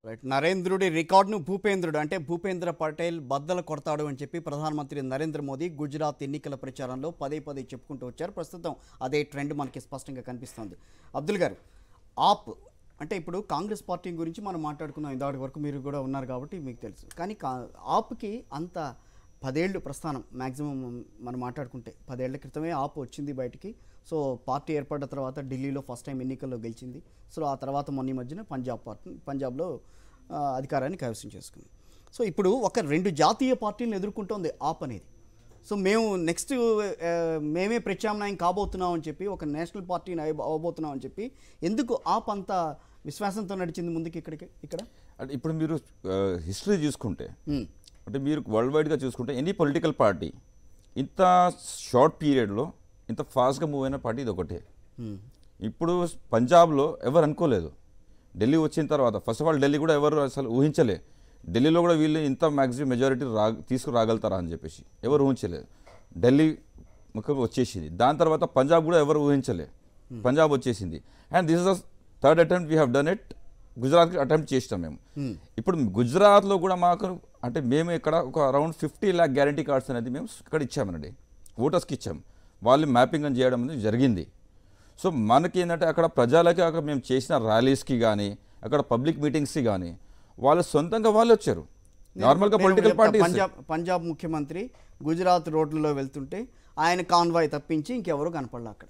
Right నరేంద్రుడి రికార్డును భూపేంద్రుడు అంటే భూపేంద్ర పటేల్ బద్దలు కొడతాడు అని చెప్పి ప్రధానమంత్రి నరేంద్ర మోదీ గుజరాత్ ఎన్నికల ప్రచారంలో పదే పదే చెప్పుకుంటూ వచ్చారు ప్రస్తుతం అదే ట్రెండ్ మనకి స్పష్టంగా కనిపిస్తోంది అబ్దుల్ గారు ఆప్ అంటే ఇప్పుడు కాంగ్రెస్ పార్టీ గురించి మనం మాట్లాడుకుందాం ఇందాటి వరకు మీరు కూడా ఉన్నారు కాబట్టి మీకు తెలుసు కానీ కా ఆప్కి అంత పదేళ్ళు ప్రస్థానం మ్యాక్సిమం మనం మాట్లాడుకుంటే పదేళ్ల క్రితమే ఆప్ వచ్చింది బయటికి సో పార్టీ ఏర్పడ్డ తర్వాత ఢిల్లీలో ఫస్ట్ టైం ఎన్నికల్లో గెలిచింది సో ఆ తర్వాత మొన్న ఈ మధ్యన పంజాబ్ పార్టీ పంజాబ్లో ఆ, అధికారాన్ని కైవసం చేసుకుంది సో ఇప్పుడు ఒక రెండు జాతీయ పార్టీలను ఎదుర్కొంటోంది ఆప్ అనేది సో మేము నెక్స్ట్ ఆ, మేమే ప్రత్యామ్నాయం కాబోతున్నాం అని చెప్పి ఒక నేషనల్ పార్టీని అయ్య- అవ్వబోతున్నాం అని చెప్పి ఎందుకు ఆప్ అంత విశ్వాసంతో నడిచింది ముందుకి ఇక్కడికి ఇక్కడ అంటే ఇప్పుడు మీరు హిస్టరీ చూసుకుంటే ఉమ్, అంటే మీరు వరల్డ్ వైడ్గా చూసుకుంటే ఎనీ పొలిటికల్ పార్టీ ఇంత షార్ట్ పీరియడ్లో ఇంత ఫాస్ట్గా మూవ్ అయిన పార్టీ ఇది ఒకటే ఉమ్, ఇప్పుడు పంజాబ్లో ఎవరు అనుకోలేదు ఢిల్లీ వచ్చిన తర్వాత ఫస్ట్ ఆఫ్ ఆల్ ఢిల్లీ కూడా ఎవరు అసలు ఊహించలే ఢిల్లీలో కూడా వీళ్ళు ఇంత మ్యాక్సిమం మెజారిటీ రా తీసుకురాగలుగుతారా అని చెప్పేసి ఎవరు ఊహించలేదు ఢిల్లీ ముఖ్యంగా వచ్చేసింది దాని తర్వాత పంజాబ్ కూడా ఎవరు ఊహించలే పంజాబ్ వచ్చేసింది and this is the third attempt we have done it గుజరాత్కి అటెంప్ట్ చేసినాం మేము ఇప్పుడు గుజరాత్లో కూడా మాకు అంటే మేము ఇక్కడ ఒక around fifty lakh guarantee cards అనేది మేము ఇక్కడ ఇచ్చామండి ఓటర్స్కి ఇచ్చాం వాళ్ళు మ్యాపింగ్ అని చేయడం అనేది జరిగింది సో మనకి ఏంటంటే అక్కడ ప్రజలకి అక్కడ మేము చేసిన ర్యాలీస్కి కానీ అక్కడ పబ్లిక్ మీటింగ్స్కి కానీ వాళ్ళు సొంతంగా వాళ్ళు వచ్చారు నార్మల్గా నేను పొలిటికల్ చెప్తా, పార్టీస్ పంజాబ్ పంజాబ్ ముఖ్యమంత్రి గుజరాత్ రోడ్లలో వెళ్తుంటే ఆయన కాన్వాయ్ తప్పించి ఇంకెవరు కనపడలే అక్కడ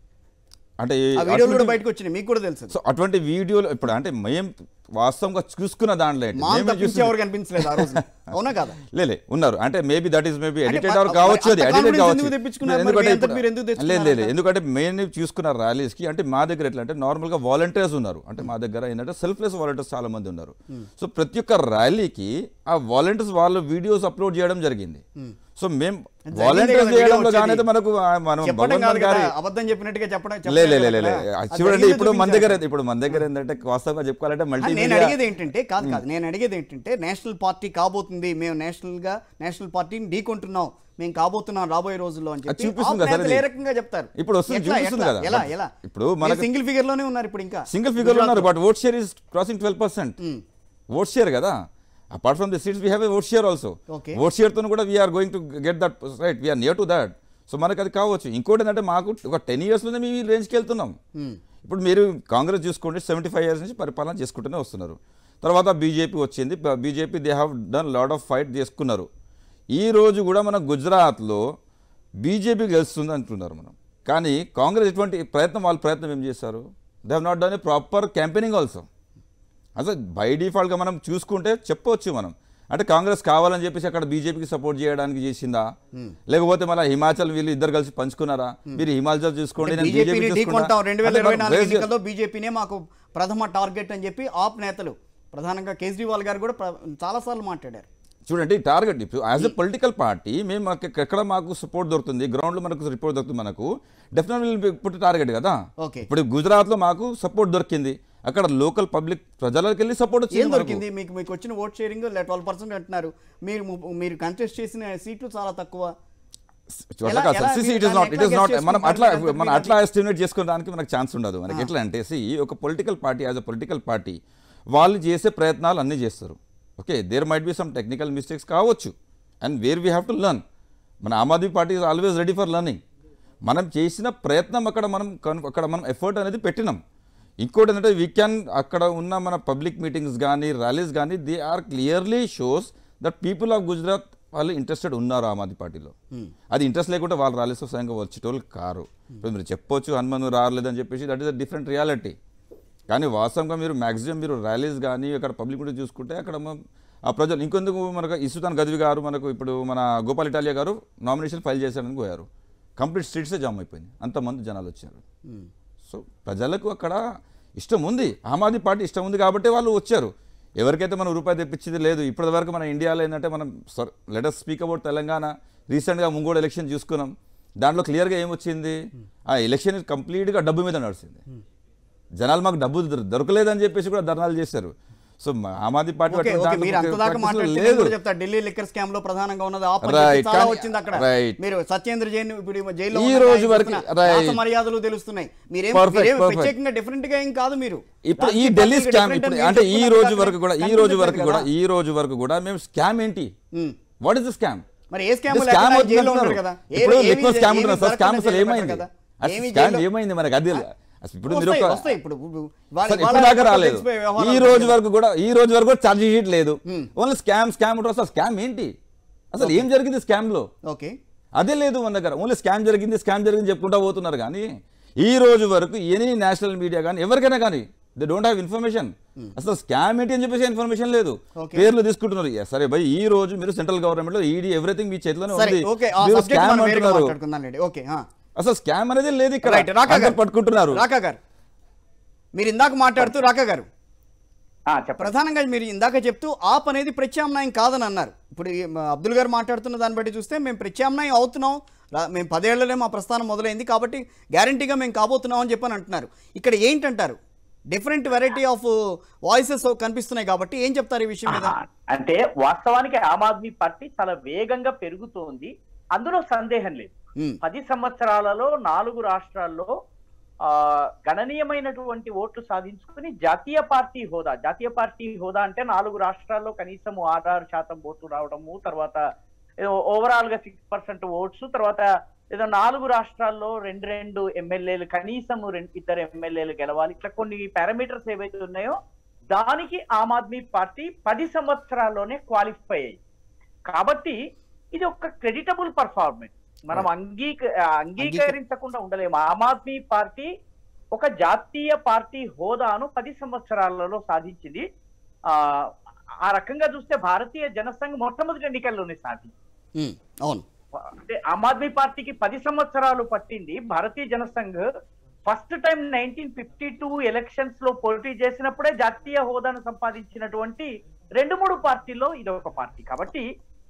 అంటే ఆ వీడియోలు కూడా బయటకు వచ్చినాయి మీకు కూడా తెలుసు సో అటువంటి వీడియోలు ఇప్పుడు అంటే మేము వాస్తవంగా చూసుకున్న దాంట్లో ఏంటి? మా మేమే తప్పించి చూస్తున్న- ఎవరు కనిపించలేదు ఆ రోజు అవునా కదా లేలే ఉన్నారు అంటే మేబీ దట్ ఈస్ మేబీ అంటే ఎడిటెడ్ ప- ఆర్ కావచ్చు అది అంత ఎడిటెడ్ confidence కావచ్చు ఎందుకు తెప్పించుకున్నారు? మరి ఎందుకంటే మీ అంతట ఇప్పుడు- మీరు ఎందుకు లేదు తెచ్చుకున్నారు లేదు ఎందుకంటే మేము చూసుకున్న ర్యాలీస్ కి అంటే మా దగ్గర ఎట్లా అంటే నార్మల్ గా వాలంటీర్స్ ఉన్నారు అంటే మా దగ్గర ఏంటంటే సెల్ఫ్లెస్ వాలంటీర్స్ చాలా మంది ఉన్నారు సో ప్రతి ఒక్క ర్యాలీకి ఆ వాలంటీర్స్ వాళ్ళు వీడియోస్ అప్లోడ్ చేయడం జరిగింది సో మేము జరిగిందే వాలంటీర్స్ కదా వీడియో చేయడంలో వచ్చేది. కానీ అయితే మనకు ఆ మనం చెప్పడం భగవంత్ కాదు కదా గారి అబద్ధం చెప్పినట్టుగా చెప్పడం లే చెప్పడం లే లే కాదు లే కదా. అది చూడండి జరిగిందే ఇప్పుడు మన చూపించారు. దగ్గర ఇప్పుడు మన దగ్గర ఏంటంటే వాస్తవంగా చెప్పుకోవాలంటే ఆ, మల్టీ నేను అడిగేది ఏంటంటే కాదు కాదు నేను అడిగేది ఏంటంటే నేషనల్ పార్టీ కాబోతుంది మేము నేషనల్ గా నేషనల్ పార్టీని ఢీకొంటున్నాం మేము కాబోతున్నాం రాబోయే రోజుల్లో అని అది చెప్పి చూపిస్తుంది ఆ కదా నేతలు ఏ అది. రకంగా చెప్తారు ఇప్పుడు వస్తుంది, ఎట్లా, చూపిస్తుంది ఎట్లా? కదా. ఎలా బట్ ఎలా ఇప్పుడు మనకు- సింగిల్ ఫిగర్ లోనే ఉన్నారు ఇప్పుడు ఇంకా సింగిల్ ఫిగర్ ఉన్నారు but vote share is crossing twelve percent vote share కదా apart from the seats we have a vote share also Okay. Vote షేర్తో కూడా we are going to get that right we are near to that so మనకు అది కావచ్చు ఇంకోటి ఏంటంటే మాకు ఒక టెన్ ఇయర్స్లోనే మేము ఈ రేంజ్కి వెళ్తున్నాం ఇప్పుడు మీరు కాంగ్రెస్ చూసుకోండి సెవెంటీ ఫైవ్ ఇయర్స్ నుంచి పరిపాలన చేసుకుంటూనే వస్తున్నారు తర్వాత బీజేపీ వచ్చింది BJP they have done lot of fight చేసుకున్నారు ఈ రోజు కూడా మన గుజరాత్లో బీజేపీ గెలుస్తుంది అంటున్నారు మనం కానీ కాంగ్రెస్ ఎటువంటి ప్రయత్నం వాళ్ళ ప్రయత్నం ఏం చేశారు they have not done a proper campaigning also అసలు బై డిఫాల్ట్గా మనం చూసుకుంటే చెప్పవచ్చు మనం అంటే కాంగ్రెస్ కావాలని చెప్పేసి అక్కడ బీజేపీకి సపోర్ట్ చేయడానికి చేసిందా లేకపోతే మళ్ళీ హిమాచల్ వీళ్ళు ఇద్దరు కలిసి పంచుకున్నారా మీరు హిమాచల్ చూసుకోండి నేను బీజేపీని బీజేపీ ఢీకొంటాం రెండు వేల అంటే ఇరవై మనం నాలుగు raise చే- ఎన్నికల్లో బీజేపీనే మాకు ప్రథమ టార్గెట్ అని చెప్పి ఆప్ నేతలు ప్రధానంగా కేజ్రీవాల్ గారు కూడా ప్ర- చాలాసార్లు మాట్లాడారు చూడండి టార్గెట్ ఇప్పుడు యాజ్ ఎ పొలిటికల్ పార్టీ మేము మాకు ఎక్క- ఎక్కడ మాకు సపోర్ట్ దొరుకుతుంది గ్రౌండ్లో మనకు రిపోర్ట్ దొరుకుతుంది మనకు డెఫినెట్లీ ఇప్పుడు టార్గెట్ కదా ఓకే ఇప్పుడు గుజరాత్లో మాకు సపోర్ట్ దొరికింది అక్కడ లోకల్ పబ్లిక్ ప్రజలకు వెళ్ళి సపోర్ట్ ఏం వచ్చింది మనకు. దొరికింది మీకు మీకు వచ్చిన ఓట్ షేరింగ్ ట్వెల్వ్ పర్సెంట్ అంటున్నారు మీరు ము- మీరు కంటెస్ట్ చేసిన సీట్లు చాలా తక్కువ అట్లా ఎలా- కాదు ఎలా సార్ మీరు ఇట్ ఇస్ దాన్ని నాట్ ఇట్ ఎట్లా ఇస్ నాట్ guess మనం చేసుకుంటారు? అట్లా మీరు ఎంత మనం మీరు అట్లా ఎస్టిమేట్ చేసుకోవడానికి మనకు ఛాన్స్ ఉండదు మనకి ఎట్లా అంటే see, ఒక political party as a political party వాళ్ళు చేసే ప్రయత్నాలు అన్నీ చేస్తారు okay there might be some technical mistakes కావచ్చు and where we have to learn మన Aam Aadmi Party is always ready for learning మనం చేసిన ప్రయత్నం అక్కడ మనం కన్- అక్కడ మనం ఎఫర్ట్ అనేది పెట్టినాం ఇంకోటి ఏంటంటే వీ క్యాన్ అక్కడ ఉన్న మన పబ్లిక్ మీటింగ్స్ కానీ ర్యాలీస్ కానీ they are clearly shows that people of Gujarat వాళ్ళు ఇంట్రెస్టెడ్ ఉన్నారు ఆమ్ ఆద్మీ పార్టీలో అది ఇంట్రెస్ట్ లేకుంటే వాళ్ళు ర్యాలీస్ స్వయంగా వచ్చేటోళ్ళు కారు ఇప్పుడు మీరు చెప్పొచ్చు హనుమాన్ రాలేదని చెప్పేసి that is a different reality కానీ వాస్తవంగా మీరు మ్యాక్సిమం మీరు ర్యాలీస్ కానీ అక్కడ పబ్లిక్ కూడా చూసుకుంటే అక్కడ మ- ఆ ప్రజలు ఇంకొందుకు మనకు ఇసుతాన్ గద్వి గారు మనకు ఇప్పుడు మన గోపాల్ ఇటాలియా గారు నామినేషన్ ఫైల్ చేశారని పోయారు కంప్లీట్ స్ట్రీట్సే జామ్ అయిపోయింది అంతమంది జనాలు వచ్చారు సో ప్రజలకు అక్కడ ఇష్టం ఉంది ఆమ్ ఆద్మీ పార్టీ ఇష్టం ఉంది కాబట్టి వాళ్ళు వచ్చారు ఎవరికైతే మనం రూపాయి తెప్పించింది లేదు ఇప్పటి వరకు మన ఇండియాలో ఏంటంటే మనం లెటస్ స్పీక్ అబౌట్ తెలంగాణ రీసెంట్గా ముంగోడు ఎలక్షన్ చూసుకున్నాం దాంట్లో క్లియర్గా ఏమొచ్చింది ఆ ఎలక్షన్ కంప్లీట్గా డబ్బు మీద నడిచింది జనాలు మాకు డబ్బు దొర- దొరకలేదని చెప్పేసి కూడా ధర్నాలు చేశారు సో మా- ఆమ్ ఆద్మీ పార్టీ ఓకే అటువంటి ఓకే దాంట్లో మీరు అంత దాకా practice లో మాట్లాడితే లేదు నేను కూడా చెప్తా ఢిల్లీ లిక్కర్ స్కామ్ లో ప్రధానంగా ఉన్నది ఆ పని Right, చెప్పి చాలా కానీ- వచ్చింది అక్కడ right. మీరు సత్యేంద్ర జైన్ ఇప్పుడు ఈ జైల్లో ఈ ఉండగా రోజు ఆయన వరకు- చేస్తున్న right. రాస మర్యాదలు తెలుస్తున్నాయి మీరేం Perfect, మీరేం perfect. ప్రత్యేకంగా డిఫరెంట్ గా ఏం కాదు మీరు ఇప్పుడు ఈ రాజకీయ ఢిల్లీ పార్టీలు స్కామ్ different ఇప్పుడు అని అంటే మీరు ఈ చెప్పుకున్నారు రోజు కదా, వరకు కూడా ఈ కనిపించలేదు రోజు వరకు కూడా కదా. ఈ రోజు వరకు కూడా మేము స్కామ్ ఏంటి um. What is the scam మరి ఏ స్కామ్ స్కామ్ జైల్లో ఉంటారు కదా ఏ- ఇప్పుడు ఏమీ- ఎక్కువ స్కామ్ ఏమీ ఉంటుంది సార్ స్కామ్ జరగకుండా అసలు జైల్లో ఏమైంది పెట్టరు కదా. అసలు ఏమీ స్కామ్ జైల్లో- ఏమైంది మనకి అది అసలు ఇప్పుడు మీరు వస్తాయి, ఒక వస్తాయి ఇప్పుడు వాళ్ళ- సార్ వాళ్ళ ఇప్పుడు దాకా కొత్త రాలేదు తెలిసిపోయే వ్యవహారాలు ఈ ఉంటాయి రోజు కదా. వరకు కూడా ఈ రోజు వరకు కూడా ఛార్జ్ షీట్ లేదు ఓన్లీ స్కామ్ స్కామ్ ఉంటుంది అసలు స్కామ్ ఏంటి అసలు ఏం జరిగింది స్కామ్ లో ఓకే అదే లేదు మన దగ్గర ఓన్లీ స్కామ్ జరిగింది స్కామ్ జరిగింది చెప్పుకుంటా పోతున్నారు కానీ ఈ రోజు వరకు ఎనీ నేషనల్ మీడియా కానీ ఎవరికైనా కానీ దే డోంట్ హ్యావ్ ఇన్ఫర్మేషన్ అసలు స్కామ్ ఏంటి అని చెప్పేసి ఇన్ఫర్మేషన్ లేదు Okay. పేర్లు తీసుకుంటున్నారు Yeah, సరే భయ్ ఈ రోజు మీరు సెంట్రల్ గవర్నమెంట్ లో ఈడీ ఎవ్రీథింగ్ మీ చేతిలోనే సరే ఉంది ఓకే ఆ మీరు సబ్జెక్ట్ స్కామ్ మనం వేరేగా అంటున్నారు మాట్లాడుకుందాం లేండి ఓకే ఆ. అసలు స్కామ్ అనేది లేదు ఇక్కడ రైట్ రాకా అందరూ గారు పట్టుకుంటున్నారు రాకా గారు మీరు ఇందాక మాట్లాడుతూ రాకా గారు ఆ, చెప్పండి ప్రధానంగా మీరు ఇందాక చెప్తూ ఆప్ అనేది ప్రత్యామ్నాయం కాదని అన్నారు ఇప్పుడు ఈ మ- అబ్దుల్ గారు మాట్లాడుతున్న దాన్ని బట్టి చూస్తే మేము ప్రత్యామ్నాయం అవుతున్నాం రా- మేము పదేళ్లనే మా ప్రస్థానం మొదలైంది కాబట్టి గ్యారంటీగా మేము కాబోతున్నాం అని చెప్పని అంటున్నారు ఇక్కడ ఏంటంటారు డిఫరెంట్ వెరైటీ ఆఫ్ వాయిసెస్ కనిపిస్తున్నాయి కాబట్టి ఏం చెప్తారు ఈ విషయం మీద ఆహా. అంటే వాస్తవానికి ఆమ్ ఆద్మీ పార్టీ చాలా వేగంగా పెరుగుతోంది అందులో సందేహం లేదు ఉమ్, పది సంవత్సరాలలో నాలుగు రాష్ట్రాల్లో ఆ గణనీయమైనటువంటి ఓట్లు సాధించుకుని జాతీయ పార్టీ హోదా జాతీయ పార్టీ హోదా అంటే నాలుగు రాష్ట్రాల్లో కనీసం ఆరు శాతం ఓట్లు రావడము తర్వాత ఓవరాల్ గా సిక్స్ పర్సెంట్ ఓట్స్ తర్వాత ఏదో నాలుగు రాష్ట్రాల్లో రెండు రెండు ఎమ్మెల్యేలు కనీసం రెండు ఇద్దరు ఎమ్మెల్యేలు గెలవాలి ఇట్లా కొన్ని పారామీటర్స్ ఏవైతే ఉన్నాయో దానికి ఆమ్ ఆద్మీ పార్టీ పది సంవత్సరాల్లోనే క్వాలిఫై అయ్యింది కాబట్టి ఇది ఒక క్రెడిటబుల్ పర్ఫార్మెన్స్ మనం అంగీక అంగీకరించకుండా ఉండలేము ఆమ్ ఆద్మీ పార్టీ ఒక జాతీయ పార్టీ హోదాను పది సంవత్సరాలలో సాధించింది ఆ ఆ రకంగా చూస్తే భారతీయ జనసంఘ్ మొట్టమొదటి ఎన్నికల్లోనే సాధించింది ఉమ్, అవును అంటే ఆమ్ ఆద్మీ పార్టీకి పది సంవత్సరాలు పట్టింది Bharatiya Jan Sangh first time nineteen fifty two elections లో పోటీ చేసినప్పుడే జాతీయ హోదాను సంపాదించినటువంటి రెండు మూడు పార్టీల్లో ఇది ఒక పార్టీ కాబట్టి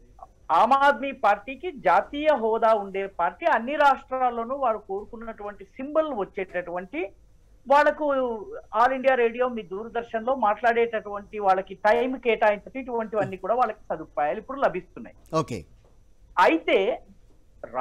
ఆమ్ ఆద్మీ పార్టీకి జాతీయ హోదా ఉండే పార్టీ అన్ని రాష్ట్రాల్లోనూ వారు కోరుకున్నటువంటి సింబల్ వచ్చేటటువంటి వాళ్ళకు ఆల్ ఇండియా రేడియో మీ దూరదర్శన్ లో మాట్లాడేటటువంటి వాళ్ళకి టైం కేటాయించడం ఇటువంటివన్నీ కూడా వాళ్ళకి సదుపాయాలు ఇప్పుడు లభిస్తున్నాయి ఓకే అయితే రా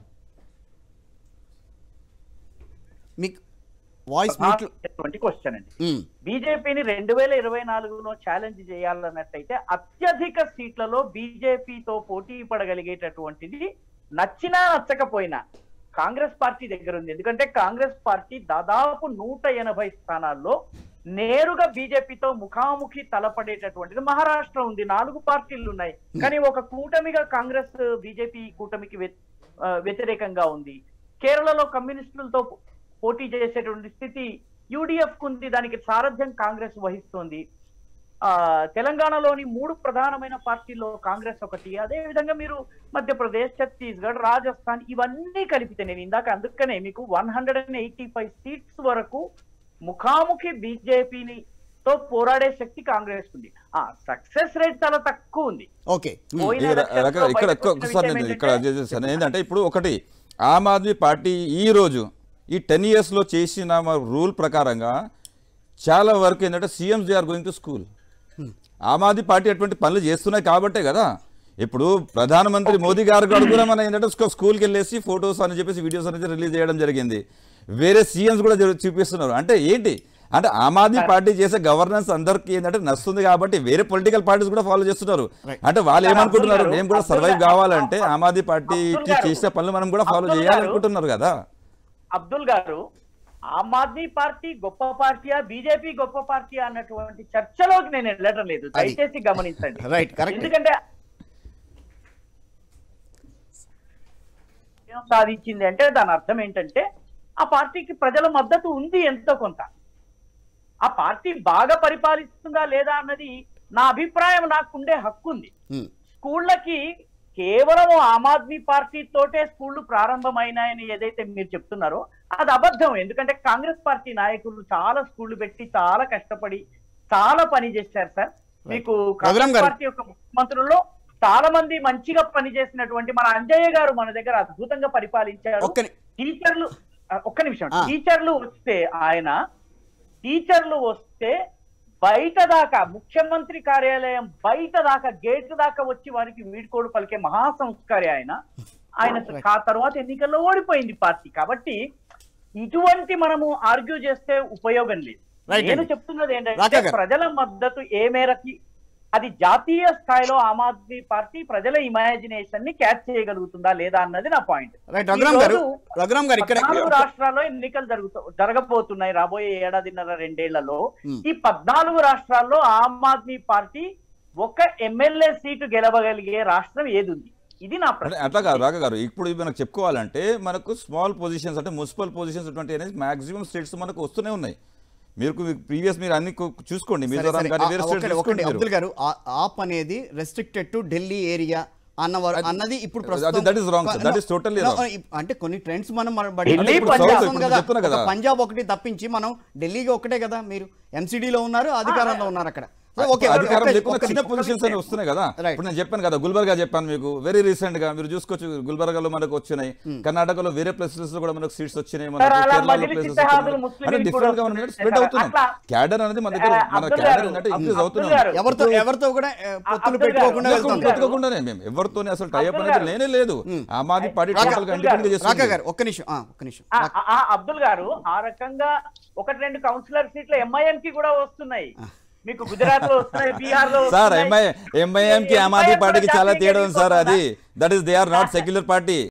మీకు వాయిస్ మ్యూట్ క్వశ్చన్ అండి ఉమ్, బీజేపీని రెండు వేల ఇరవై నాలుగులో ఛాలెంజ్ చేయాలన్నట్టయితే అత్యధిక సీట్లలో బీజేపీతో పోటీ పడగలిగేటటువంటిది నచ్చినా నచ్చకపోయినా కాంగ్రెస్ పార్టీ దగ్గర ఉంది ఎందుకంటే కాంగ్రెస్ పార్టీ దాదాపు నూట ఎనభై స్థానాల్లో నేరుగా బీజేపీతో ముఖాముఖి తలపడేటటువంటిది మహారాష్ట్ర ఉంది నాలుగు పార్టీలు ఉన్నాయి కానీ ఒక కూటమిగా కాంగ్రెస్ బీజేపీ కూటమికి వ్య- ఆ, వ్యతిరేకంగా ఉంది కేరళలో కమ్యూనిస్టులతో పోటీ చేసేటువంటి స్థితి యూడిఎఫ్ కుంది దానికి సారథ్యం కాంగ్రెస్ వహిస్తోంది ఆ తెలంగాణలోని మూడు ప్రధానమైన పార్టీల్లో కాంగ్రెస్ ఒకటి అదే విధంగా మీరు మధ్యప్రదేశ్ ఛత్తీస్గఢ్ రాజస్థాన్ ఇవన్నీ కలిపితే నేను ఇందాక అందుకనే మీకు one hundred and eighty five seats వరకు ముఖాముఖి బీజేపీని తో పోరాడే శక్తి కాంగ్రెస్ ఉంది ఆ సక్సెస్ రేట్ చాలా తక్కువ ఉంది ఓకే ఉమ్, పోయిన ఇక్కడ elections లో రక- ఇక్కడ బయటకు వచ్చిన ఒక్కసారి విషయం నేను ఇక్కడ ఏంటంటే- చేసేసాను ఏంటంటే ఇప్పుడు ఒకటి ఆమ్ ఆద్మీ పార్టీ ఈ రోజు ఈ టెన్ ఇయర్స్లో చేసిన రూల్ ప్రకారంగా చాలా వరకు ఏంటంటే CMs they are going to school Aam Aadmi Party అటువంటి పనులు చేస్తున్నాయి కాబట్టే కదా ఇప్పుడు ప్రధానమంత్రి మోదీ గారు కూడా కూడా మన ఏంటంటే స్కూ- స్కూల్కి వెళ్ళేసి ఫొటోస్ అని చెప్పేసి వీడియోస్ అనేది రిలీజ్ చేయడం జరిగింది వేరే సీఎంస్ కూడా జరు- చూపిస్తున్నారు అంటే ఏంటి అంటే ఆమ్ ఆద్మీ పార్టీ చేసే గవర్నెన్స్ అందరికీ ఏంటంటే నచ్చుతుంది కాబట్టి వేరే పొలిటికల్ పార్టీస్ కూడా ఫాలో చేస్తున్నారు Right. అంటే వాళ్ళు సార్, ఏమనుకుంటున్నారు అబ్దుల్ మేము కూడా గారు, సర్వైవ్ అబ్దుల్ కావాలంటే గారు, ఆమ్ ఆద్మీ పార్టీ అబ్దుల్ గారు, చేసే పనులు మనం కూడా ఫాలో అబ్దుల్ గారు, చేయాలనుకుంటున్నారు కదా అబ్దుల్ గారు ఆమ్ ఆద్మీ పార్టీ గొప్ప పార్టీయా బీజేపీ గొప్ప పార్టీ అన్నటువంటి చర్చలోకి నేను వెళ్ళడం లేదు అది. దయచేసి గమనించండి రైట్ కరెక్ట్ ఎందుకంటే ఏం సాధించింది అంటే దాని అర్థం ఏంటంటే ఆ పార్టీకి ప్రజల మద్దతు ఉంది ఎంతో కొంత ఆ పార్టీ బాగా పరిపాలిస్తుందా లేదా అన్నది నా అభిప్రాయం నాకుండే హక్కు ఉంది ఉమ్, స్కూళ్ళకి కేవలం ఆమ్ ఆద్మీ పార్టీ తోటే స్కూళ్ళు ప్రారంభమైనాయని ఏదైతే మీరు చెప్తున్నారో అది అబద్ధం ఎందుకంటే కాంగ్రెస్ పార్టీ నాయకులు చాలా స్కూళ్ళు పెట్టి చాలా కష్టపడి చాలా పని చేశారు సార్ మీకు రఘురామ్ కాంగ్రెస్ గారు. పార్టీ యొక్క ముఖ్యమంత్రుల్లో చాలా మంది మంచిగా పనిచేసినటువంటి మన అంజయ్య గారు మన దగ్గర అద్భుతంగా పరిపాలించారు ఒక్క ని- టీచర్లు ఆ, ఒక్క నిమిషం ఆ. టీచర్లు వస్తే ఆయన టీచర్లు వస్తే బయట దాకా ముఖ్యమంత్రి కార్యాలయం బయట దాకా గేట్ దాకా వచ్చి వారికి వీడ్కోడు పలికే మహా సంస్కారి ఆయన ఆయన ఆ తర్వాత ఎన్నికల్లో ఓడిపోయింది పార్టీ కాబట్టి ఇటువంటి మనము ఆర్గ్యూ చేస్తే ఉపయోగం లేదు Right నేను అండి. చెప్తున్నది రాకా ఏంటంటే గారు. ప్రజల మద్దతు ఏ మేరకి అది జాతీయ స్థాయిలో ఆమ్ ఆద్మీ పార్టీ ప్రజల ఇమాజినేషన్ ని క్యాచ్ చేయగలుగుతుందా లేదా అన్నది నా పాయింట్ రైట్ రఘురామ్ గారు రఘురామ్ గారు ఇక్కడ పద్నాలుగు రాష్ట్రాల్లో ఎన్నికలు జరుగుతూ జరగబోతున్నాయి రాబోయే ఏడాదిన్నర రెండేళ్లలో Hmm. ఈ పద్నాలుగు రాష్ట్రాల్లో ఆమ్ ఆద్మీ పార్టీ ఒక ఎమ్మెల్యే సీటు గెలవగలిగే రాష్ట్రం ఏది ఉంది ఇది నా అంటే ప్రశ్న అట్లా కాదు రాక గారు ఇప్పుడు ఇవి మనకు చెప్పుకోవాలంటే మనకు స్మాల్ పొజిషన్స్ అంటే మున్సిపల్ పొజిషన్స్ అటువంటి అనేది మాక్సిమం స్టేట్స్ మనకు వస్తూనే ఉన్నాయి మీరు ప్రీవియస్ మీరు అన్ని కు- చూసుకోండి సరే, మిజోరాం సరే. కానీ ఆ- వేరే ఆ, స్టేట్స్ ఒకటి- ఒకటి చూసుకోండి మీరు. అబ్దుల్ గారు ఆ- ఆప్ అనేది రెస్ట్రిక్టెడ్ టు ఢిల్లీ ఏరియా అన్నవారు అన్నది ఇప్పుడు అది- ప్రస్తుతం that is wrong, sir. That is totally No, wrong. ఇప్- అంటే కొన్ని ట్రెండ్స్ మనం మన బట్టి ఢిల్లీ, ఇప్పుడు పంజాబ్. చూస్తున్నాం ఇప్పుడు కదా చెప్తున్నా కదా. ఒక పంజాబ్ ఒకటి తప్పించి మనం ఢిల్లీకి ఒకటే కదా మీరు MCD లో ఉన్నారు అధికారంలో ఉన్నారు అక్కడ So, okay, అధికారం ఒక్క- లేకుండా ఒక్క చిన్న నిమిషం. పొజిషన్స్ అని వస్తున్నాయి కదా Right. ఇప్పుడు నేను చెప్పాను కదా గుల్బర్గా చెప్పాను మీకు వెరీ రీసెంట్ గా మీరు చూసుకోవచ్చు గుల్బర్గాలో మనకు వచ్చినాయి కర్ణాటకలో వేరే ప్లేసెస్ లో కూడా మనకు సీట్స్ వచ్చినాయి మనకు సార్, అలా కేరళలో మజిలీ places ఇత్తెహాదులు వచ్చినాయి. ముస్లిం అంటే లీగ్ డిఫరెంట్ గా కూడా మనం వస్తున్నాయి స్ప్రెడ్ సార్. అవుతున్నాం అట్లా, క్యాడర్ అనేది మన దగ్గర ఆ, మన అబ్దుల్ క్యాడర్ గారు, ఏంటంటే ఇంక్రీజ్ అబ్దుల్ అవుతున్నాం గారు, ఎవరితో ఎవరితో కూడా ఏ, పొత్తులు అబ్దుల్ గారు, పెట్టుకోకుండా అబ్దుల్ వెళ్తాం గారు. పెట్టుకోకుండానే మేము ఎవరితోనే అసలు టైప్ అబ్దుల్ అనేది గారు. లేనే లేదు ఆమ్ ఆద్మీ పార్టీ రాక- టోటల్ గా అబ్దుల్ ఇండిపెండెంట్ గా గారు. రాకా చేస్తుంది గారు ఒక్క నిమిషం ఆ, ఒక్క నిమిషం ఆ, ఆ, ఆ, అబ్దుల్ గారు ఆ రకంగా ఒకటి రెండు కౌన్సిలర్ సీట్లు ఎంఐఎం కి కూడా వస్తున్నాయి మీకు గుజరాత్ లో వస్తున్నాయి బీహార్ లో సార్ వస్తున్నాయి. ఎంఐ ఎంఐఎం కి ఆమ్ ఆద్మీ MIM పార్టీకి కూడా చాలా జాతీయ తేడా ఉంది సార్ గెలుపు అది that is they are not secular party